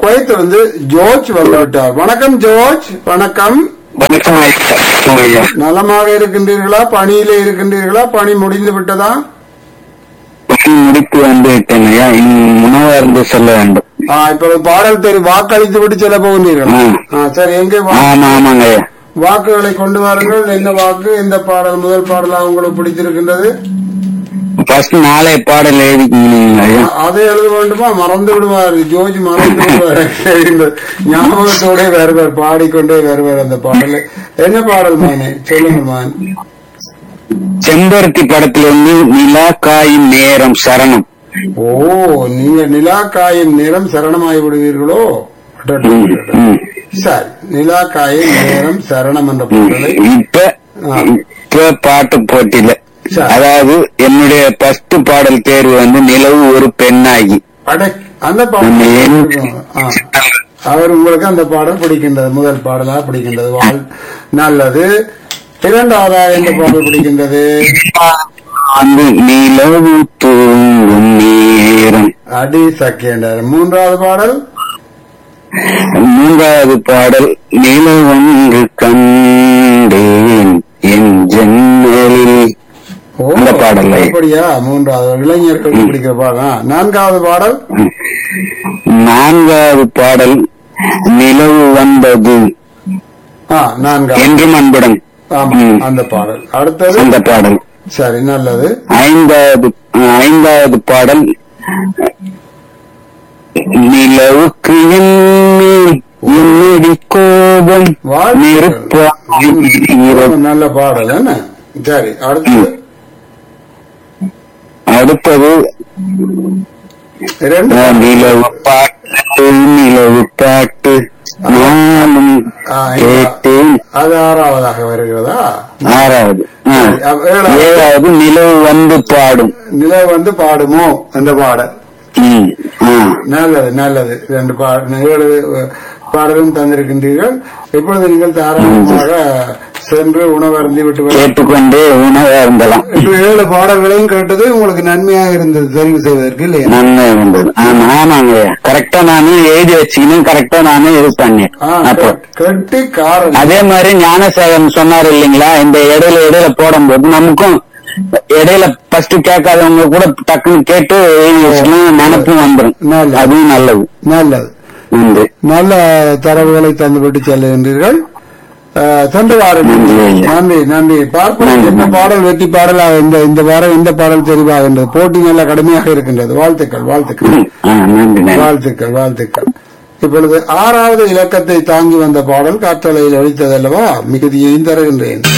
குவைத்திலிருந்து George வந்துவிட்டார் வணக்கம் George வணக்கம் வணக்கம் ஐயா நலமாக இருக்கின்றீர்களா பணியிலே இருக்கின்றீர்களா பணி முடிந்து விட்டதா பணி முடித்து வந்து விட்டேன் ஐயா இன்னும் உணவா இருந்து சொல்ல வேண்டும் ஆ, இப்ப பாடல் தெரி வாக்களித்து விட்டு செல்ல போகின்றீர்கள் ம். ஆ, சரி எங்கே வா- ஆமா ஆமாங்க ஐயா வாக்குகளை கொண்டு வாருங்கள் என்ன வாக்கு எந்த பாடல் முதல் பாடலா உங்களுக்கு பிடித்திருக்கின்றது ஃபர்ஸ்ட் நாளை பாடல் எழுதிக்கிங்க ஐயா அதை எழுத வேண்டுமா மறந்து விடுவார் ஜோர்ஜ் மறந்து விடுவார் இந்த ஞாபகத்தோட வருவார் பாடிக்கொண்டே வருவார் அந்த பாடல் என்ன பாடல் மானே சொல்லுங்க மான் செம்பருத்தி படத்திலிருந்து நிலா காயும் நேரம் சரணம் ஓ நீங்க நிலாக்காயின் நிறம் சரணமாகி விடுவீர்களோ அடடட. ம், ம். சரி நிலாக்காயின் நேரம் சரணம் என்ற பாடலை இப்ப ஆ. இப்ப பாட்டு போட்டியில சரி. அதாவது என்னுடைய ஃபர்ஸ்ட் பாடல் தேர்வு வந்து நிலவு ஒரு பெண்ணாகி அடே அந்த நம்ம ஏன் பாடல் ஆ. அவர் உங்களுக்கு அந்த பாடல் பிடிக்கின்றது முதல் பாடலா பிடிக்கின்றது வாழ் நல்லது இரண்டாவதாக எந்த பாடல் பிடிக்கின்றது வந்து நிலவு தூங்கும் நேரம் அடி சக்கேண்டர் மூன்றாவது பாடல் மூன்றாவது பாடல் நிலவொன்று கண்டேன் என் ஜன்னலில் ஓ இந்த பாடலை. அப்படியா மூன்றாவது இளைஞர்களுக்கு பிடிக்கிற பாடல் ஆ, நான்காவது பாடல் நான்காவது பாடல் நிலவு வந்தது ஆ நான்காவது என்றும் அன்புடன் ஆமா ம். அந்த பாடல் அடுத்தது அந்த பாடல் சரி நல்லது ஐந்தாவது ஐந்தாவது பாடல் நிலவுக்கு என்னேல் என்னடி கோபம் நெருப்பா வாழ்த்துக்கள். நல்ல பாடல் என்ன சரி அடுத்தது அடுத்தது இரண்டு ஆ, நிலவு பாட்டு நிலவு பாட்டு நானும் ஆ, கேட்டேன் அது ஆறாவதாக வருகிறதா ஆறாவது ஆ. அப்ப ஏழாவது. ஏழாவது நிலவு வந்து பாடும் நிலை வந்து பாடுமோ அந்த பாடல் ம், ஆ. நல்லது நல்லது ரெண்டு பாடல் ஏழு பாடலும் தந்திருக்கின்றீர்கள் இப்பொழுது நீங்கள் தாராளமாக சென்று உணவருந்தி விட்டு வர கேட்டுக்கொண்டே உணவா இருந்தலாம் இப்ப ஏழு பாடல்களையும் கேட்டது உங்களுக்கு நன்மையாக இருந்தது தெரிவு செய்வதற்கு இல்லையா நன்மை இருந்தது ஆமா ஆமாங்க கரெக்டா நானு எழுதி வச்சுக்கணும் கரெக்டா நானு இது பண்ணேன் ஆ, அப்போ கெட்டி காரணம் அதே மாதிரி ஞானசேகரன் சொன்னார் இல்லைங்களா இந்த இடையில இடையில போடும்போது நமக்கும் இடையில ஃபர்ஸ்ட் கேட்காதவங்க கூட டக்குன்னு கேட்டு எழுதி வச்சுக்கலாம் நினப்பும் வந்துடும் நல்லது. அதுவும் நல்லது நல்லது நன்றி நல்ல தரவுகளை தந்துவிட்டு செல்லுகின்றீர்கள் அஹ், சென்று வாருங்கள் நன்றி ஐயா. நன்றி நன்றி பார்ப்போம் நன்றி. என்ன பாடல் வெற்றி பாடலாக இந்த இந்த வாரம் எந்த பாடல் தெரிவாகின்றது போட்டி நல்ல கடுமையாக இருக்கின்றது வாழ்த்துக்கள் வாழ்த்துக்கள் ம், ஆ, நன்றி நன்றி வாழ்த்துக்கள் வாழ்த்துக்கள் இப்பொழுது ஆறாவது இலக்கத்தை தாங்கி வந்த பாடல் காற்றலையில் ஒழித்ததல்லவா மிகுதியையும் தருகின்றேன்